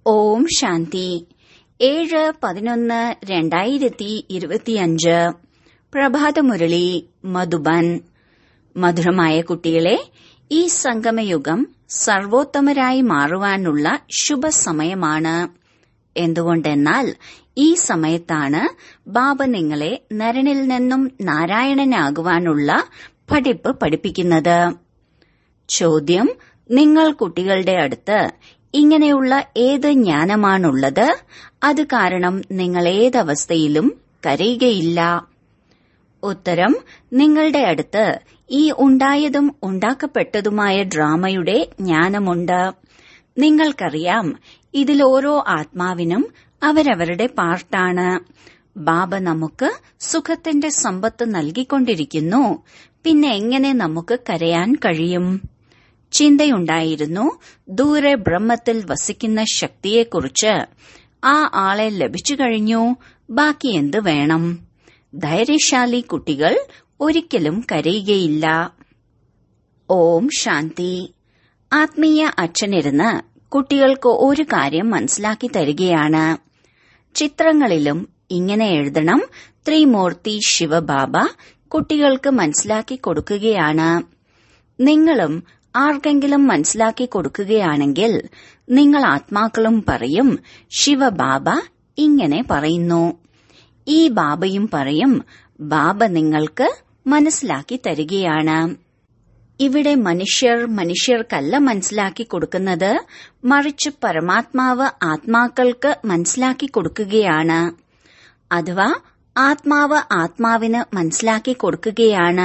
ഓം ശാന്തി ഏഴ് പതിനൊന്ന് രണ്ടായിരത്തി ഇരുപത്തിയഞ്ച് പ്രഭാതമുരളി മധുബൻ മധുരമായ കുട്ടികളെ ഈ സംഗമയുഗം സർവോത്തമരായി മാറുവാനുള്ള ശുഭസമയമാണ് എന്തുകൊണ്ടെന്നാൽ ഈ സമയത്താണ് ബാബ നിങ്ങളെ നരനിൽ നിന്നും നാരായണനാകുവാനുള്ള പഠിപ്പ് പഠിപ്പിക്കുന്നത് ചോദ്യം നിങ്ങൾ കുട്ടികളുടെ അടുത്ത് ഇങ്ങനെയുള്ള ഏത് ജ്ഞാനമാണുള്ളത് അത് കാരണം നിങ്ങൾ ഏതവസ്ഥയിലും കരയുകയില്ല ഉത്തരം നിങ്ങളുടെ അടുത്ത് ഈ ഉണ്ടായതും ഉണ്ടാക്കപ്പെട്ടതുമായ ഡ്രാമയുടെ ജ്ഞാനമുണ്ട് നിങ്ങൾക്കറിയാം ഇതിൽ ഓരോ ആത്മാവിനും അവരവരുടെ പാർട്ടാണ് ബാബ നമുക്ക് സുഖത്തിന്റെ സമ്പത്ത് നൽകിക്കൊണ്ടിരിക്കുന്നു പിന്നെ എങ്ങനെ നമുക്ക് കരയാൻ കഴിയും ചിന്തയുണ്ടായിരുന്നു ദൂരെ ബ്രഹ്മത്തിൽ വസിക്കുന്ന ശക്തിയെക്കുറിച്ച് ആ ആളെ ലഭിച്ചു കഴിഞ്ഞു ബാക്കി എന്ത് വേണം ധൈര്യശാലി കുട്ടികൾ ഒരിക്കലും കരയുകയില്ല ഓം ശാന്തി ആത്മീയ അച്ഛനിരുന്ന് കുട്ടികൾക്ക് ഒരു കാര്യം മനസ്സിലാക്കി തരികയാണ് ചിത്രങ്ങളിലും ഇങ്ങനെ എഴുതണം ത്രിമൂർത്തി ശിവബാബ കുട്ടികൾക്ക് മനസ്സിലാക്കി കൊടുക്കുകയാണ് നിങ്ങളും ആർക്കെങ്കിലും മനസ്സിലാക്കി കൊടുക്കുകയാണെങ്കിൽ നിങ്ങൾ ആത്മാക്കളും പറയും ശിവബാബ ഇങ്ങനെ പറയുന്നു ഈ ബാബയും പറയും ബാബ നിങ്ങൾക്ക് മനസ്സിലാക്കി തരികയാണ് ഇവിടെ മനുഷ്യർ മനുഷ്യർക്കല്ല മനസ്സിലാക്കി കൊടുക്കുന്നത് മറിച്ച് പരമാത്മാവ് ആത്മാക്കൾക്ക് മനസ്സിലാക്കി കൊടുക്കുകയാണ് അഥവാ ആത്മാവ് ആത്മാവിന് മനസ്സിലാക്കി കൊടുക്കുകയാണ്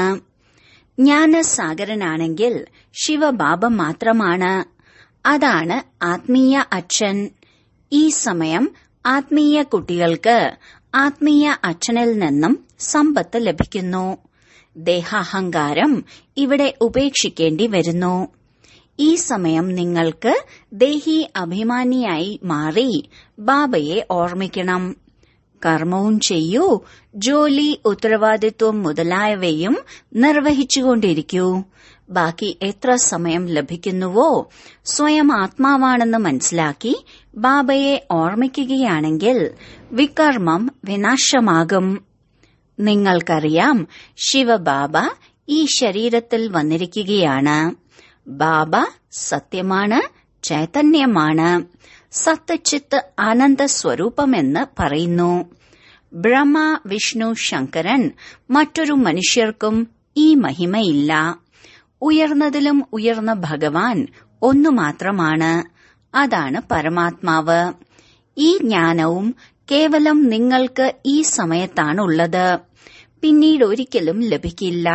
ജ്ഞാനസാഗരനാണെങ്കിൽ ശിവബാബ മാത്രമാണ് അതാണ് ആത്മീയ അച്ഛൻ ഈ സമയം ആത്മീയ കുട്ടികൾക്ക് ആത്മീയ അച്ഛനിൽ നിന്നും സമ്പത്ത് ലഭിക്കുന്നു ദേഹാഹങ്കാരം ഇവിടെ ഉപേക്ഷിക്കേണ്ടി വരുന്നു ഈ സമയം നിങ്ങൾക്ക് ദേഹി അഭിമാനിയായി മാറി ബാബയെ ഓർമ്മിക്കണം കർമ്മവും ചെയ്യൂ ജോലി ഉത്തരവാദിത്വം മുതലായവയും നിർവഹിച്ചുകൊണ്ടിരിക്കൂ ബാക്കി എത്ര സമയം ലഭിക്കുന്നുവോ സ്വയം ആത്മാവാണെന്ന് മനസ്സിലാക്കി ബാബയെ ഓർമ്മിക്കുകയാണെങ്കിൽ വികർമ്മം വിനാശമാകും നിങ്ങൾക്കറിയാം ശിവബാബ ഈ ശരീരത്തിൽ വന്നിരിക്കുകയാണ് ബാബ സത്യമാണ് ചൈതന്യമാണ് സത്യചിത്ത് ആനന്ദ സ്വരൂപമെന്ന് പറയുന്നു ബ്രഹ്മ വിഷ്ണു ശങ്കരൻ മറ്റൊരു മനുഷ്യർക്കും ഈ മഹിമയില്ല ഉയർന്നതിലും ഉയർന്ന ഭഗവാൻ ഒന്നു മാത്രമാണ് അതാണ് പരമാത്മാവ് ഈ ജ്ഞാനവും കേവലം നിങ്ങൾക്ക് ഈ സമയത്താണുള്ളത് പിന്നീട് ഒരിക്കലും ലഭിക്കില്ല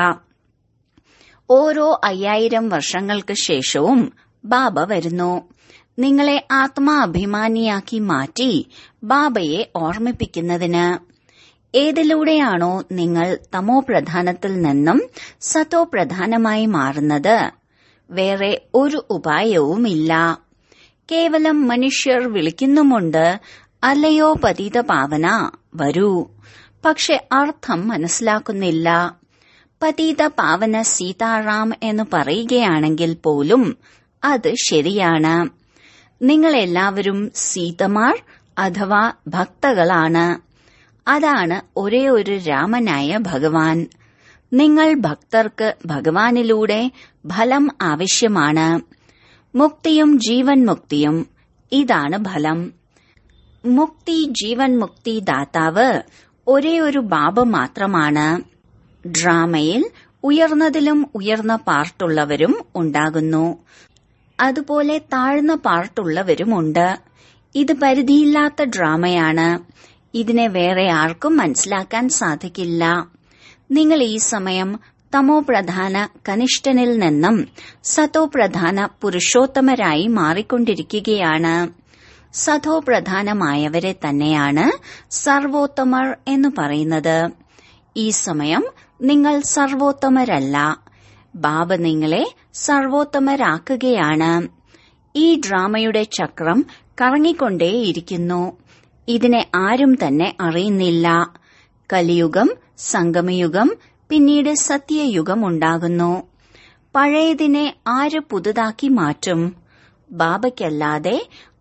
ഓരോ അയ്യായിരം വർഷങ്ങൾക്ക് ശേഷവും ബാബ വരുന്നു നിങ്ങളെ ആത്മാഭിമാനിയാക്കി മാറ്റി ബാബയെ ഓർമ്മിപ്പിക്കുന്നതിന് ഏതിലൂടെയാണോ നിങ്ങൾ തമോ പ്രധാനത്തിൽ നിന്നും സതോ പ്രധാനമായി മാറുന്നത് വേറെ ഒരു ഉപായവുമില്ല കേവലം മനുഷ്യർ വിളിക്കുന്നുമുണ്ട് അല്ലയോ പതീത പാവന വരൂ പക്ഷെ അർത്ഥം മനസ്സിലാക്കുന്നില്ല പതീത പാവന സീതാറാം എന്ന് പറയുകയാണെങ്കിൽ പോലും അത് ശരിയാണ് നിങ്ങളെല്ലാവരും സീതമാർ അഥവാ ഭക്തകളാണ് അതാണ് ഒരേ ഒരു രാമനായ ഭഗവാൻ നിങ്ങൾ ഭക്തർക്ക് ഭഗവാനിലൂടെ ഫലം ആവശ്യമാണ് മുക്തിയും ജീവൻ മുക്തിയും ഇതാണ് ഫലം മുക്തി ജീവൻ മുക്തി ദാതാവ് ഒരേ ഒരു ബാബ മാത്രമാണ് ഡ്രാമയിൽ ഉയർന്നതിലും ഉയർന്ന പാർട്ടുള്ളവരും ഉണ്ടാകുന്നു അതുപോലെ താഴ്ന്ന പാർട്ടുള്ളവരുമുണ്ട് ഇത് പരിധിയില്ലാത്ത ഡ്രാമയാണ് ഇതിനെ വേറെ ആർക്കും മനസ്സിലാക്കാൻ സാധിക്കില്ല നിങ്ങൾ ഈ സമയം തമോ പ്രധാന കനിഷ്ഠനിൽ നിന്നും സതോ പ്രധാന പുരുഷോത്തമരായി മാറിക്കൊണ്ടിരിക്കുകയാണ് സതോ പ്രധാനമായവരെ തന്നെയാണ് സർവോത്തമർ എന്ന് പറയുന്നത് ഈ സമയം നിങ്ങൾ സർവോത്തമരല്ല ബാബ നിങ്ങളെ സർവോത്തമരാക്കുകയാണ് ഈ ഡ്രാമയുടെ ചക്രം കറങ്ങിക്കൊണ്ടേയിരിക്കുന്നു ഇതിനെ ആരും തന്നെ അറിയുന്നില്ല കലിയുഗം സംഗമയുഗം പിന്നീട് സത്യയുഗം ഉണ്ടാകുന്നു പഴയതിനെ ആര് പുതുതാക്കി മാറ്റും ബാബയ്ക്കല്ലാതെ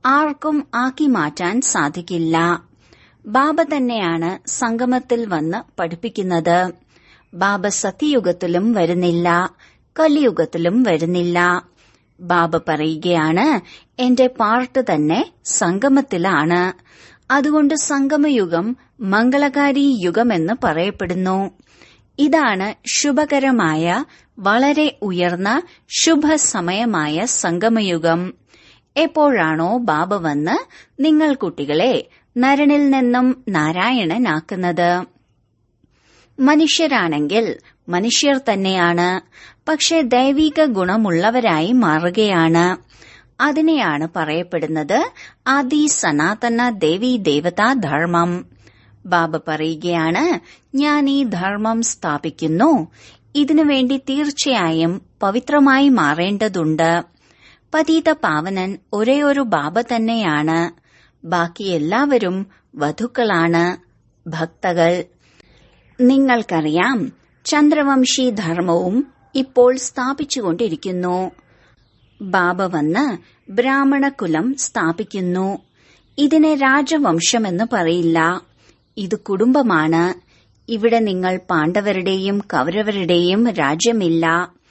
ആർക്കും ആക്കി മാറ്റാൻ സാധിക്കില്ല ബാബ തന്നെയാണ് സംഗമത്തിൽ വന്ന് പഠിപ്പിക്കുന്നത് ബാബ സത്യയുഗത്തിലും വരുന്നില്ല കലിയുഗത്തിലും വരുന്നില്ല ബാബ പറയുകയാണ് എന്റെ പാർട്ട് തന്നെ സംഗമത്തിലാണ് അതുകൊണ്ട് സംഗമയുഗം മംഗളകാരി യുഗമെന്ന് പറയപ്പെടുന്നു ഇതാണ് ശുഭകരമായ വളരെ ഉയർന്ന ശുഭസമയമായ സംഗമയുഗം എപ്പോഴാണോ ബാബ വന്ന് നിങ്ങൾ കുട്ടികളെ നരനിൽ നിന്നും നാരായണനാക്കുന്നത് മനുഷ്യരാണെങ്കിൽ മനുഷ്യർ തന്നെയാണ് പക്ഷെ ദൈവിക ഗുണമുള്ളവരായി മാറുകയാണ് അതിനെയാണ് പറയപ്പെടുന്നത് ആദി സനാതന ദേവി ദേവതാ ധർമ്മം ബാബ പറയുകയാണ് ഞാൻ ഈ ധർമ്മം സ്ഥാപിക്കുന്നു ഇതിനുവേണ്ടി തീർച്ചയായും പവിത്രമായി മാറേണ്ടതുണ്ട് പതീത പാവനൻ ഒരേ ഒരു ബാബ തന്നെയാണ് ബാക്കി എല്ലാവരും വധുക്കളാണ് ഭക്തകൾ നിങ്ങൾക്കറിയാം ചന്ദ്രവംശി ധർമ്മവും ഇപ്പോൾ സ്ഥാപിച്ചുകൊണ്ടിരിക്കുന്നു ബാബ വന്ന് ബ്രാഹ്മണകുലം സ്ഥാപിക്കുന്നു ഇതിനെ രാജവംശമെന്ന് പറയില്ല ഇത് കുടുംബമാണ് ഇവിടെ നിങ്ങൾ പാണ്ഡവരുടെയും കൗരവരുടെയും രാജ്യമില്ല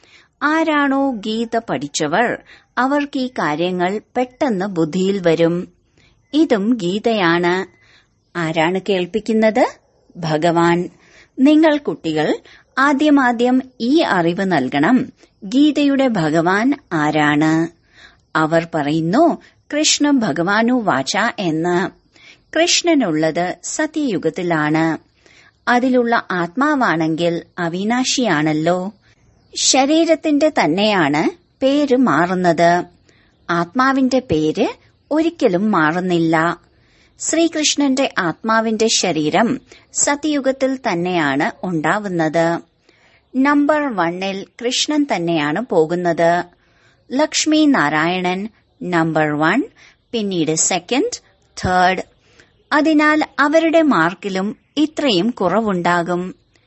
ആരാണോ ഗീത പഠിച്ചവർ അവർക്ക് ഈ കാര്യങ്ങൾ പെട്ടെന്ന് ബുദ്ധിയിൽ വരും ഇതും ഗീതയാണ് ആരാണ് കേൾപ്പിക്കുന്നത് ഭഗവാൻ നിങ്ങൾ കുട്ടികൾ ആദ്യമാദ്യം ഈ അറിവ് നൽകണം ഗീതയുടെ ഭഗവാൻ ആരാണ് അവർ പറയുന്നു കൃഷ്ണ ഭഗവാനു വാച എന്ന് കൃഷ്ണനുള്ളത് സത്യയുഗത്തിലാണ് അതിലുള്ള ആത്മാവാണെങ്കിൽ അവിനാശിയാണല്ലോ ശരീരത്തിന്റെ തന്നെയാണ് പേര് മാറുന്നത് ആത്മാവിന്റെ പേര് ഒരിക്കലും മാറുന്നില്ല ശ്രീകൃഷ്ണന്റെ ആത്മാവിന്റെ ശരീരം സത്യയുഗത്തിൽ തന്നെയാണ് ഉണ്ടാവുന്നത് നമ്പർ വണ്ണിൽ കൃഷ്ണൻ തന്നെയാണ് പോകുന്നത് ലക്ഷ്മി നാരായണൻ നമ്പർ വൺ പിന്നീട് സെക്കൻഡ് തേർഡ് അതിനാൽ അവരുടെ മാർക്കിലും ഇത്രയും കുറവുണ്ടാകും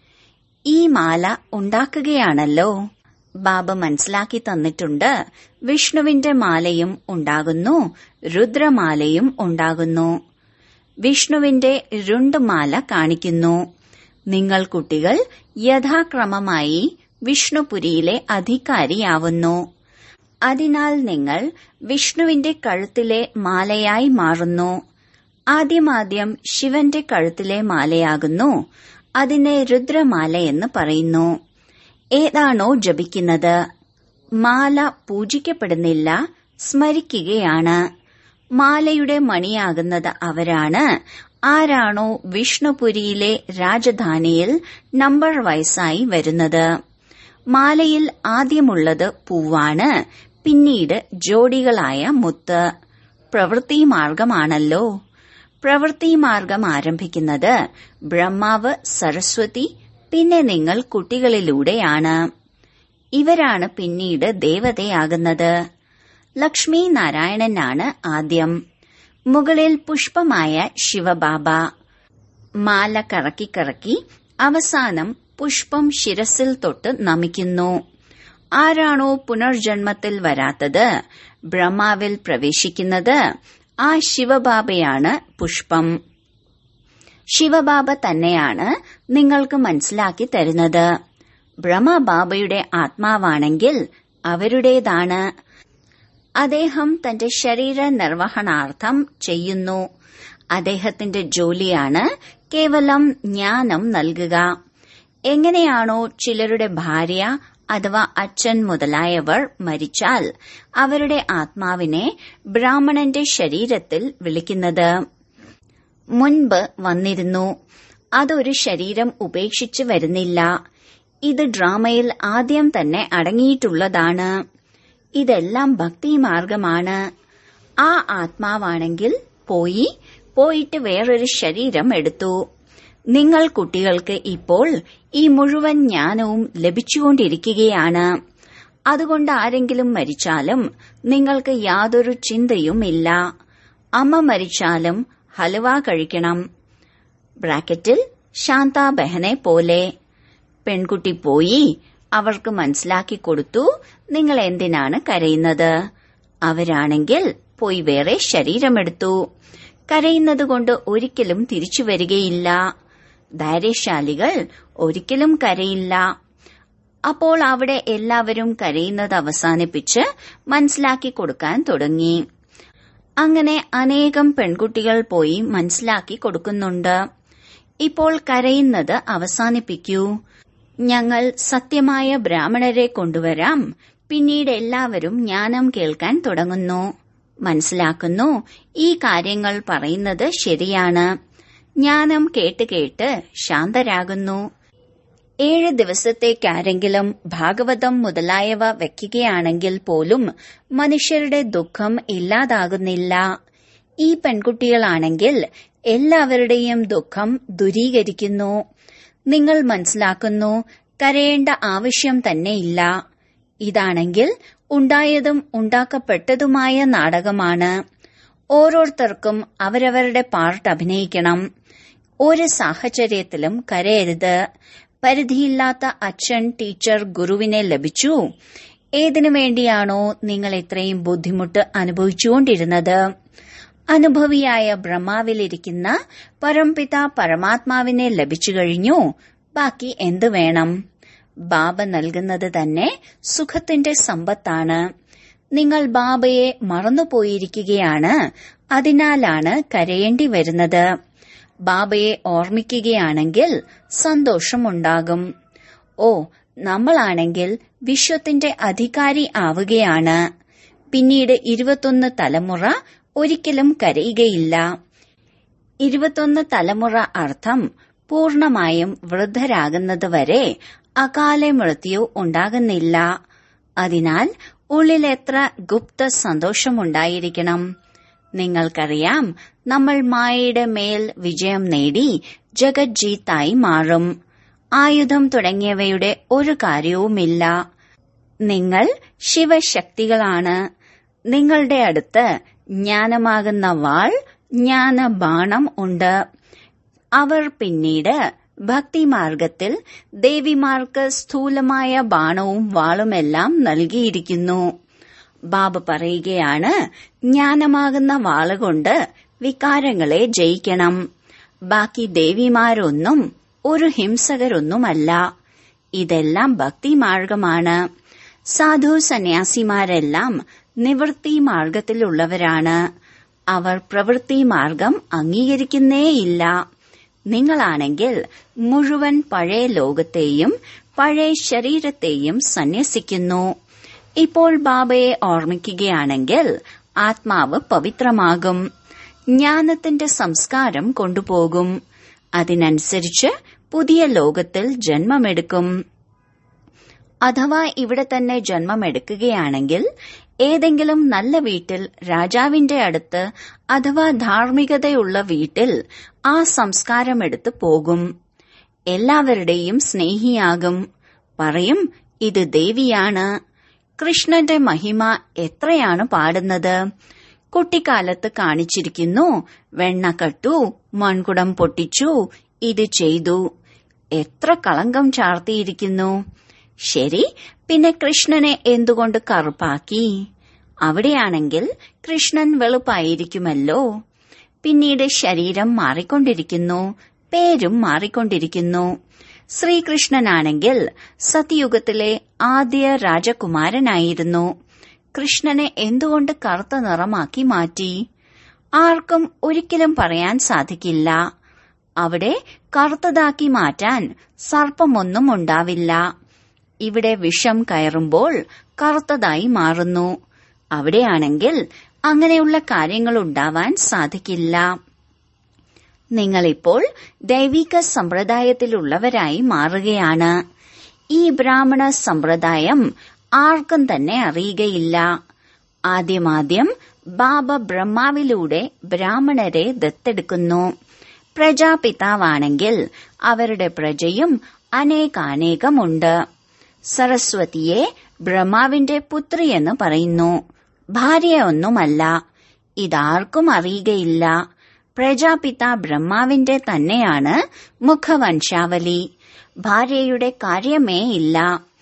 ഈ മാല ഉണ്ടാക്കുകയാണല്ലോ ബാബ മനസ്സിലാക്കി തന്നിട്ടുണ്ട് വിഷ്ണുവിന്റെ മാലയും ഉണ്ടാകുന്നു രുദ്രമാലയും ഉണ്ടാകുന്നു വിഷ്ണുവിന്റെ രുണ്ടുമാല കാണിക്കുന്നു നിങ്ങൾ കുട്ടികൾ യഥാക്രമമായി വിഷ്ണുപുരിയിലെ അധികാരിയാവുന്നു അതിനാൽ നിങ്ങൾ വിഷ്ണുവിന്റെ കഴുത്തിലെ മാലയായി മാറുന്നു ആദ്യമാദ്യം ശിവന്റെ കഴുത്തിലെ മാലയാകുന്നു അതിനെ രുദ്രമാല എന്ന് പറയുന്നു ഏതാണോ ജപിക്കുന്നത് മാല പൂജിക്കപ്പെടുന്നില്ല സ്മരിക്കുകയാണ് മാലയുടെ മണിയാകുന്നത് അവരാണ് ആരാണോ വിഷ്ണുപുരിയിലെ രാജധാനിയിൽ നമ്പർ വയസ്സായി വരുന്നത് മാലയിൽ ആദ്യമുള്ളത് പൂവാണ് പിന്നീട് ജോഡികളായ മുത്ത് പ്രവൃത്തി മാർഗമാണല്ലോ പ്രവൃത്തി മാർഗം ആരംഭിക്കുന്നത് ബ്രഹ്മാവ് സരസ്വതി പിന്നെ നിങ്ങൾ കുട്ടികളിലൂടെയാണ് ഇവരാണ് പിന്നീട് ദേവതയാകുന്നത് ലക്ഷ്മി നാരായണനാണ് ആദ്യം മുകളിൽ പുഷ്പമായ ശിവബാബ മാല കറക്കി കറക്കി അവസാനം പുഷ്പം ശിരസിൽ തൊട്ട് നമിക്കുന്നു ആരാണോ പുനർജന്മത്തിൽ വരാത്തത് ബ്രഹ്മാവിൽ പ്രവേശിക്കുന്നത് ആ ശിവബാബയാണ് പുഷ്പം ശിവബാബ തന്നെയാണ് നിങ്ങൾക്ക് മനസ്സിലാക്കി തരുന്നത് ബ്രഹ്മബാബയുടെ ആത്മാവാണെങ്കിൽ അവരുടേതാണ് അദ്ദേഹം തന്റെ ശരീര നിർവഹണാർത്ഥം ചെയ്യുന്നു അദ്ദേഹത്തിന്റെ ജോലിയാണ് കേവലം ജ്ഞാനം നൽകുക എങ്ങനെയാണോ ചിലരുടെ ഭാര്യ അഥവാ അച്ഛൻ മുതലായവർ മരിച്ചാൽ അവരുടെ ആത്മാവിനെ ബ്രാഹ്മണന്റെ ശരീരത്തിൽ വിളിക്കുന്നത് മുൻപ് വന്നിരുന്നു അതൊരു ശരീരം ഉപേക്ഷിച്ച് വരുന്നില്ല ഇത് ഡ്രാമയിൽ ആദ്യം തന്നെ അടങ്ങിയിട്ടുള്ളതാണ് ഇതെല്ലാം ഭക്തിമാർഗമാണ് ആ ആത്മാവാണെങ്കിൽ പോയി പോയിട്ട് വേറൊരു ശരീരം എടുത്തു നിങ്ങൾ കുട്ടികൾക്ക് ഇപ്പോൾ ഈ മുഴുവൻ ജ്ഞാനവും ലഭിച്ചുകൊണ്ടിരിക്കുകയാണ് അതുകൊണ്ട് ആരെങ്കിലും മരിച്ചാലും നിങ്ങൾക്ക് യാതൊരു ചിന്തയുമില്ല അമ്മ മരിച്ചാലും ഹലുവ കഴിക്കണം ബ്രാക്കറ്റിൽ ശാന്ത ബഹനെ പോലെ പെൺകുട്ടി പോയി അവർക്ക് മനസ്സിലാക്കി കൊടുത്തു നിങ്ങൾ എന്തിനാണ് കരയുന്നത് അവരാണെങ്കിൽ പോയി വേറെ ശരീരമെടുത്തു കരയുന്നതുകൊണ്ട് ഒരിക്കലും തിരിച്ചു വരികയില്ല ധൈര്യശാലികൾ ഒരിക്കലും കരയില്ല അപ്പോൾ അവിടെ എല്ലാവരും കരയുന്നത് അവസാനിപ്പിച്ച് മനസ്സിലാക്കി കൊടുക്കാൻ തുടങ്ങി അങ്ങനെ അനേകം പെൺകുട്ടികൾ പോയി മനസ്സിലാക്കി കൊടുക്കുന്നുണ്ട് ഇപ്പോൾ കരയുന്നത് അവസാനിപ്പിക്കൂ ഞങ്ങൾ സത്യമായ ബ്രാഹ്മണരെ കൊണ്ടുവരാം പിന്നീട് എല്ലാവരും ജ്ഞാനം കേൾക്കാൻ തുടങ്ങുന്നു മനസ്സിലാക്കുന്നു ഈ കാര്യങ്ങൾ പറയുന്നത് ശരിയാണ് ജ്ഞാനം കേട്ട് കേട്ട് ശാന്തരാകുന്നു ഏഴ് ദിവസത്തേക്കാരെങ്കിലും ഭാഗവതം മുതലായവ വയ്ക്കുകയാണെങ്കിൽ പോലും മനുഷ്യരുടെ ദുഃഖം ഇല്ലാതാകുന്നില്ല ഈ പെൺകുട്ടികളാണെങ്കിൽ എല്ലാവരുടെയും ദുഃഖം ദുരീകരിക്കുന്നു നിങ്ങൾ മനസ്സിലാക്കുന്നു കരയേണ്ട ആവശ്യം തന്നെയില്ല ഇതാണെങ്കിൽ ഉണ്ടായതും ഉണ്ടാക്കപ്പെട്ടതുമായ നാടകമാണ് ഓരോരുത്തർക്കും അവരവരുടെ പാർട്ട് അഭിനയിക്കണം ഒരു സാഹചര്യത്തിലും കരയരുത് പരിധിയില്ലാത്ത അച്ഛൻ ടീച്ചർ ഗുരുവിനെ ലഭിച്ചു ഏതിനു വേണ്ടിയാണോ നിങ്ങൾ ഇത്രയും ബുദ്ധിമുട്ട് അനുഭവിച്ചുകൊണ്ടിരുന്നത് അനുഭവിയായ ബ്രഹ്മാവിലിരിക്കുന്ന പരംപിത പരമാത്മാവിനെ ലഭിച്ചു കഴിഞ്ഞു ബാക്കി എന്തു വേണം ബാബ നൽകുന്നത് തന്നെ സുഖത്തിന്റെ സമ്പത്താണ് നിങ്ങൾ ബാബയെ മറന്നുപോയിരിക്കുകയാണ് അതിനാലാണ് കരയേണ്ടി വരുന്നത് ബാബയെ ഓർമ്മിക്കുകയാണെങ്കിൽ സന്തോഷമുണ്ടാകും ഓ നമ്മളാണെങ്കിൽ വിശ്വത്തിന്റെ അധികാരി ആവുകയാണ് പിന്നീട് ഇരുപത്തൊന്ന് തലമുറ ഒരിക്കലും കരയുകയില്ല ഇരുപത്തൊന്ന് തലമുറ അർത്ഥം പൂർണമായും വൃദ്ധരാകുന്നതുവരെ അകാല മൃത്യു ഉണ്ടാകുന്നില്ല അതിനാൽ ഉള്ളിൽ എത്ര ഗുപ്ത സന്തോഷമുണ്ടായിരിക്കണം നിങ്ങൾക്കറിയാം നമ്മൾ മായയുടെ മേൽ വിജയം നേടി ജഗജ്ജീത്തായി മാറും ആയുധം തുടങ്ങിയവയുടെ ഒരു കാര്യവുമില്ല നിങ്ങൾ ശിവശക്തികളാണ് നിങ്ങളുടെ അടുത്ത് ജ്ഞാനമാകുന്ന വാൾ ജ്ഞാനബാണം ഉണ്ട് അവർ പിന്നീട് ഭക്തിമാർഗത്തിൽ ദേവിമാർക്ക് സ്ഥൂലമായ ബാണവും വാളുമെല്ലാം നൽകിയിരിക്കുന്നു ബാബ പറയുകയാണ് ജ്ഞാനമാകുന്ന വാളുകൊണ്ട് വികാരങ്ങളെ ജയിക്കണം ബാക്കി ദേവിമാരൊന്നും ഒരു ഹിംസകരൊന്നുമല്ല ഇതെല്ലാം ഭക്തിമാർഗമാണ് സാധു സന്യാസിമാരെല്ലാം നിവൃത്തി മാർഗത്തിലുള്ളവരാണ് അവർ പ്രവൃത്തി മാർഗം അംഗീകരിക്കുന്നേയില്ല നിങ്ങളാണെങ്കിൽ മുഴുവൻ പഴയ ലോകത്തെയും പഴയ ശരീരത്തെയും സന്യസിക്കുന്നു ഇപ്പോൾ ബാബയെ ഓർമ്മിക്കുകയാണെങ്കിൽ ആത്മാവ് പവിത്രമാകും ജ്ഞാനത്തിന്റെ സംസ്കാരം കൊണ്ടുപോകും അതിനനുസരിച്ച് പുതിയ ലോകത്തിൽ ജന്മമെടുക്കും അഥവാ ഇവിടെ തന്നെ ജന്മമെടുക്കുകയാണെങ്കിൽ ഏതെങ്കിലും നല്ല വീട്ടിൽ രാജാവിന്റെ അടുത്ത് അഥവാ ധാർമ്മികതയുള്ള വീട്ടിൽ ആ സംസ്കാരമെടുത്ത് പോകും എല്ലാവരുടെയും സ്നേഹിയാകും പറയും ഇത് ദേവിയാണ് കൃഷ്ണന്റെ മഹിമ എത്രയാണ് പാടുന്നത് കുട്ടിക്കാലത്ത് കാണിച്ചിരിക്കുന്നു വെണ്ണ കട്ടു മൺകുടം പൊട്ടിച്ചു ഇത് ചെയ്തു എത്ര കളങ്കം ചാർത്തിയിരിക്കുന്നു ശരി പിന്നെ കൃഷ്ണനെ എന്തുകൊണ്ട് കറുപ്പാക്കി അവിടെയാണെങ്കിൽ കൃഷ്ണൻ വെളുപ്പായിരിക്കുമല്ലോ പിന്നീട് ശരീരം മാറിക്കൊണ്ടിരിക്കുന്നു പേരും മാറിക്കൊണ്ടിരിക്കുന്നു ശ്രീകൃഷ്ണനാണെങ്കിൽ സത്യയുഗത്തിലെ ആദ്യ രാജകുമാരനായിരുന്നു കൃഷ്ണനെ എന്തുകൊണ്ട് കറുത്ത നിറമാക്കി മാറ്റി ആർക്കും ഒരിക്കലും പറയാൻ സാധിക്കില്ല അവിടെ കറുത്തതാക്കി മാറ്റാൻ സർപ്പമൊന്നും ഉണ്ടാവില്ല ഇവിടെ വിഷം കയറുമ്പോൾ കറുത്തതായി മാറുന്നു അവിടെയാണെങ്കിൽ അങ്ങനെയുള്ള കാര്യങ്ങൾ ഉണ്ടാവാൻ സാധിക്കില്ല നിങ്ങളിപ്പോൾ ദൈവിക സമ്പ്രദായത്തിലുള്ളവരായി മാറുകയാണ് ഈ ബ്രാഹ്മണ സമ്പ്രദായം ആർക്കും തന്നെ അറിയുകയില്ല ആദ്യമാദ്യം ബാബ ബ്രഹ്മാവിലൂടെ ബ്രാഹ്മണരെ ദത്തെടുക്കുന്നു പ്രജാപിതാവാണെങ്കിൽ അവരുടെ പ്രജയും അനേകാനേകമുണ്ട് സരസ്വതിയെ ബ്രഹ്മാവിന്റെ പുത്രിയെന്ന് പറയുന്നു ഭാര്യ ഒന്നുമല്ല ഇതാർക്കും അറിയുകയില്ല പ്രജാപിത ബ്രഹ്മാവിന്റെ തന്നെയാണ് മുഖവംശാവലി ഭാര്യയുടെ കാര്യമേ ഇല്ല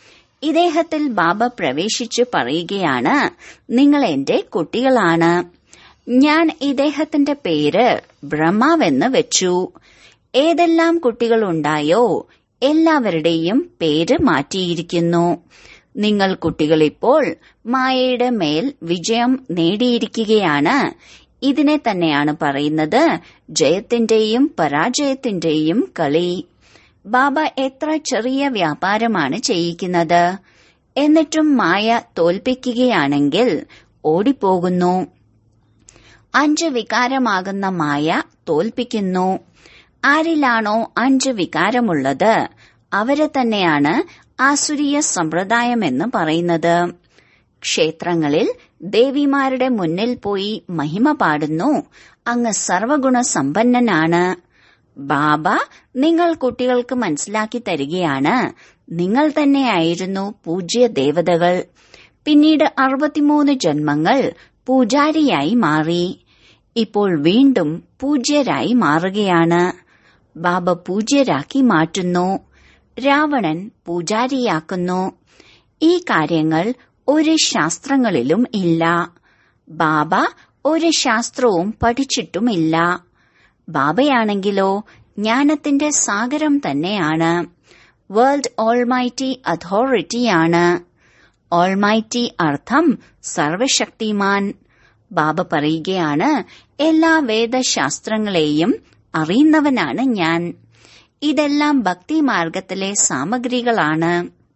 ഇദ്ദേഹത്തിൽ ബാബ പ്രവേശിച്ച് പറയുകയാണ് നിങ്ങൾ എന്റെ കുട്ടികളാണ് ഞാൻ ഇദ്ദേഹത്തിന്റെ പേര് ബ്രഹ്മാവെന്ന് വെച്ചു ഏതെല്ലാം കുട്ടികളുണ്ടായോ എല്ലാവരുടെയും പേര് മാറ്റിയിരിക്കുന്നു നിങ്ങൾ കുട്ടികൾ ഇപ്പോൾ മായയുടെ മേൽ വിജയം നേടിയിരിക്കുകയാണ് ഇതിനെ തന്നെയാണ് പറയുന്നത് ജയത്തിന്റെയും പരാജയത്തിന്റെയും കളി ബാബ എത്ര ചെറിയ വ്യാപാരമാണ് ചെയ്യിക്കുന്നത് എന്നിട്ടും മായ തോൽപ്പിക്കുകയാണെങ്കിൽ ഓടിപ്പോകുന്നു അഞ്ച് വികാരമാകുന്ന മായ തോൽപ്പിക്കുന്നു ആരിലാണോ അഞ്ച് വികാരമുള്ളത് അവരെ തന്നെയാണ് ആസുരീയ സമ്പ്രദായമെന്ന് പറയുന്നത് ക്ഷേത്രങ്ങളിൽ ദേവിമാരുടെ മുന്നിൽ പോയി മഹിമ പാടുന്നു അങ്ങ് സർവഗുണ സമ്പന്നനാണ് ബാബ നിങ്ങൾ കുട്ടികൾക്ക് മനസ്സിലാക്കി തരികയാണ് നിങ്ങൾ തന്നെയായിരുന്നു പൂജ്യ ദേവതകൾ പിന്നീട് അറുപത്തിമൂന്ന് ജന്മങ്ങൾ പൂജാരിയായി മാറി ഇപ്പോൾ വീണ്ടും പൂജ്യരായി മാറുകയാണ് ബാബ പൂജ്യരാക്കി മാറ്റുന്നു രാവണൻ പൂജാരിയാക്കുന്നു ഈ കാര്യങ്ങൾ ഒരു ശാസ്ത്രങ്ങളിലും ഇല്ല ബാബ ഒരു ശാസ്ത്രവും പഠിച്ചിട്ടുമില്ല ബാബയാണെങ്കിലോ ജ്ഞാനത്തിന്റെ സാഗരം തന്നെയാണ് വേൾഡ് ഓൾമൈറ്റി അതോറിറ്റിയാണ് ഓൾമൈറ്റി അർത്ഥം സർവശക്തിമാൻ ബാബ പറയുകയാണ് എല്ലാ വേദശാസ്ത്രങ്ങളെയും അറിയുന്നവനാണ് ഞാൻ ഇതെല്ലാം ഭക്തിമാർഗത്തിലെ സാമഗ്രികളാണ്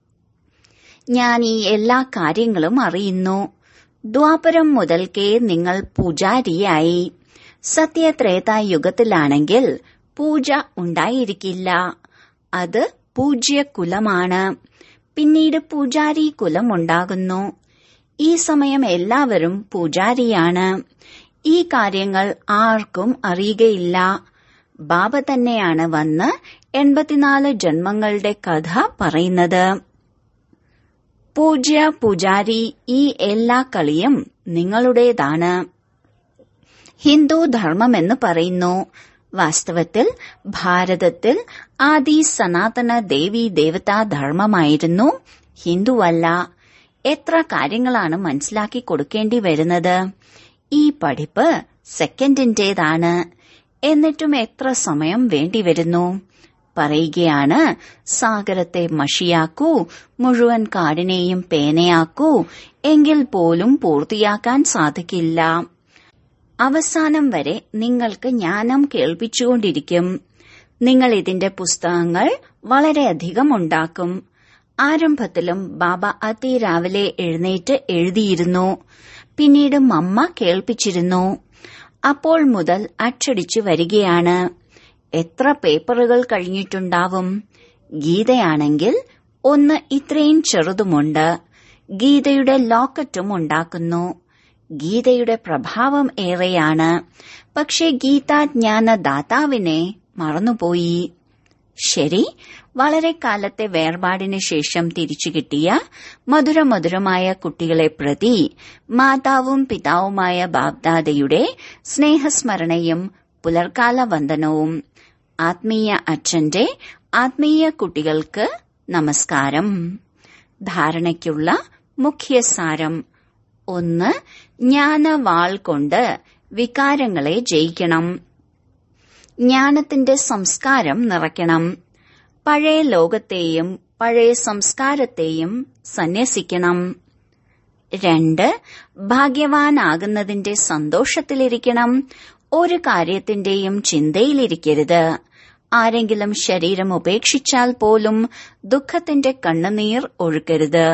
ഞാൻ ഈ എല്ലാ കാര്യങ്ങളും അറിയുന്നു ദ്വാപരം മുതൽക്കേ നിങ്ങൾ പൂജാരിയായി സത്യത്രേതായുഗത്തിലാണെങ്കിൽ പൂജ ഉണ്ടായിരിക്കില്ല അത് പൂജ്യ കുലമാണ് പിന്നീട് പൂജാരി കുലം ഉണ്ടാകുന്നു ഈ സമയം എല്ലാവരും പൂജാരിയാണ് ഈ കാര്യങ്ങൾ ആർക്കും അറിയുകയില്ല ബാബ തന്നെയാണ് വന്ന് എൺപത്തിനാല് ജന്മങ്ങളുടെ കഥ പറയുന്നത് പൂജ്യ പൂജാരി ഈ എല്ലാ കളിയും നിങ്ങളുടേതാണ് ഹിന്ദു ധർമ്മമെന്ന് പറയുന്നു വാസ്തവത്തിൽ ഭാരതത്തിൽ ആദി സനാതന ദേവി ദേവതാ ധർമ്മമായിരുന്നു ഹിന്ദുവല്ല എത്ര കാര്യങ്ങളാണ് മനസ്സിലാക്കി കൊടുക്കേണ്ടി വരുന്നത് ഈ പഠിപ്പ് സെക്കൻഡിന്റേതാണ് എന്നിട്ടും എത്ര സമയം വേണ്ടിവരുന്നു പറയുകയാണ് സാഗരത്തെ മഷിയാക്കൂ മുഴുവൻ കാടിനെയും പേനയാക്കൂ എങ്കിൽ പോലും പൂർത്തിയാക്കാൻ സാധിക്കില്ല അവസാനം വരെ നിങ്ങൾക്ക് ജ്ഞാനം കേൾപ്പിച്ചുകൊണ്ടിരിക്കും നിങ്ങൾ ഇതിന്റെ പുസ്തകങ്ങൾ വളരെയധികം ഉണ്ടാക്കും ആരംഭത്തിലും ബാബ അതിരാവിലെ എഴുന്നേറ്റ് എഴുതിയിരുന്നു പിന്നീട് മമ്മ കേൾപ്പിച്ചിരുന്നു അപ്പോൾ മുതൽ അച്ചടിച്ചു വരികയാണ് എത്ര പേപ്പറുകൾ കഴിഞ്ഞിട്ടുണ്ടാവും ഗീതയാണെങ്കിൽ ഒന്ന് ഇത്രയും ചെറുതുമുണ്ട് ഗീതയുടെ ലോക്കറ്റും ഉണ്ടാക്കുന്നു ഗീതയുടെ പ്രഭാവം ഏറെയാണ് പക്ഷെ ഗീതാജ്ഞാന ദാതാവിനെ മറന്നുപോയി ശരി വളരെ കാലത്തെ വേർപാടിന് ശേഷം തിരിച്ചു കിട്ടിയ മധുരമധുരമായ കുട്ടികളെ പ്രതി മാതാവും പിതാവുമായ ബാബ്ദാദയുടെ സ്നേഹസ്മരണയും പുലർക്കാല വന്ദനവും ആത്മീയ അച്ഛന്റെ ആത്മീയ കുട്ടികൾക്ക് നമസ്കാരം ധാരണയ്ക്കുള്ള മുഖ്യസാരം ഒന്ന് ജ്ഞാനവാൾ കൊണ്ട് വികാരങ്ങളെ ജയിക്കണം ജ്ഞാനത്തിന്റെ സംസ്കാരം നിറയ്ക്കണം പഴയ ലോകത്തെയും പഴയ സംസ്കാരത്തെയും സന്യസിക്കണം രണ്ട് ഭാഗ്യവാനാകുന്നതിന്റെ സന്തോഷത്തിലിരിക്കണം ഒരു കാര്യത്തിന്റെയും ചിന്തയിലിരിക്കരുത് ആരെങ്കിലും ശരീരം ഉപേക്ഷിച്ചാൽ പോലും ദുഃഖത്തിന്റെ കണ്ണുനീർ ഒഴുക്കരുത്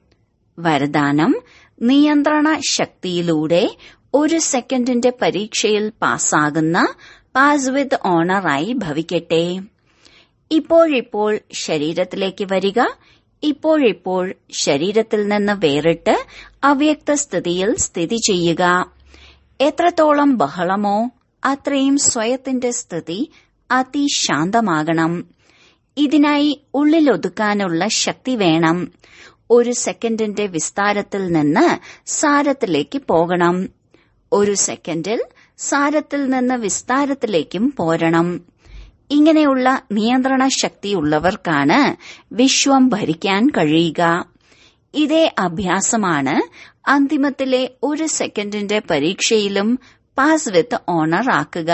വരദാനം നിയന്ത്രണ ശക്തിയിലൂടെ ഒരു സെക്കൻഡിന്റെ പരീക്ഷയിൽ പാസ്സാകുന്ന പാസ് വിത്ത് ഓണറായി ഭവിക്കട്ടെ ഇപ്പോഴിപ്പോൾ ശരീരത്തിലേക്ക് വരിക ഇപ്പോഴിപ്പോൾ ശരീരത്തിൽ നിന്ന് വേറിട്ട് അവ്യക്ത സ്ഥിതിയിൽ സ്ഥിതി ചെയ്യുക എത്രത്തോളം ബഹളമോ അത്രയും സ്വയത്തിന്റെ സ്ഥിതി അതിശാന്തമാകണം ഇതിനായി ഉള്ളിലൊതുക്കാനുള്ള ശക്തി വേണം ഒരു സെക്കൻഡിന്റെ വിസ്താരത്തിൽ നിന്ന് സാരത്തിലേക്ക് പോകണം ഒരു സെക്കൻഡിൽ സാരത്തിൽ നിന്ന് വിസ്താരത്തിലേക്കും പോരണം ഇങ്ങനെയുള്ള നിയന്ത്രണ ശക്തിയുള്ളവർക്കാണ് വിശ്വം ഭരിക്കാൻ കഴിയുക ഇതേ അഭ്യാസമാണ് അന്തിമത്തിലെ ഒരു സെക്കൻഡിന്റെ പരീക്ഷയിലും പാസ് വിത്ത് ഓണർ ആക്കുക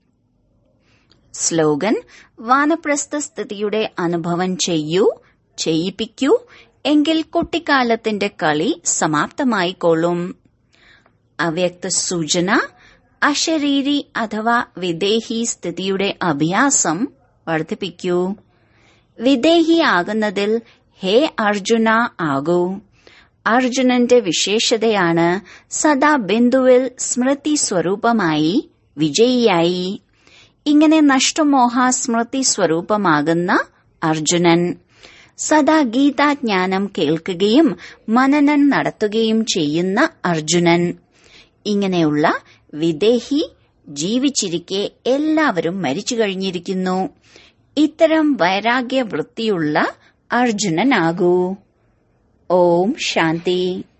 സ്ലോഗൻ വാനപ്രസ്ഥ സ്ഥിതിയുടെ അനുഭവം ചെയ്യൂ ചെയ്യിപ്പിക്കൂ എങ്കിൽ കുട്ടിക്കാലത്തിന്റെ കളി സമാപ്തമായിക്കൊള്ളും അവ്യക്ത സൂചന അശരീരി അഥവാ വിദേഹി സ്ഥിതിയുടെ അഭ്യാസം വർദ്ധിപ്പിക്കൂ വിദേഹിയാകുന്നതിൽ ഹേ അർജുന ആകൂ അർജുനന്റെ വിശേഷതയാണ് സദാ ബിന്ദുവിൽ സ്മൃതി സ്വരൂപമായി വിജയിയായി ഇങ്ങനെ നഷ്ടമോഹ സ്മൃതി സ്വരൂപമാകുന്ന അർജുനൻ സദാ ഗീതാജ്ഞാനം കേൾക്കുകയും മനനം നടത്തുകയും ചെയ്യുന്ന അർജുനൻ ഇങ്ങനെയുള്ള വിദേഹി ജീവിച്ചിരിക്കെ എല്ലാവരും മരിച്ചു കഴിഞ്ഞിരിക്കുന്നു ഇത്തരം വൈരാഗ്യ വൃത്തിയുള്ള അർജുനനാകൂ ഓം ശാന്തി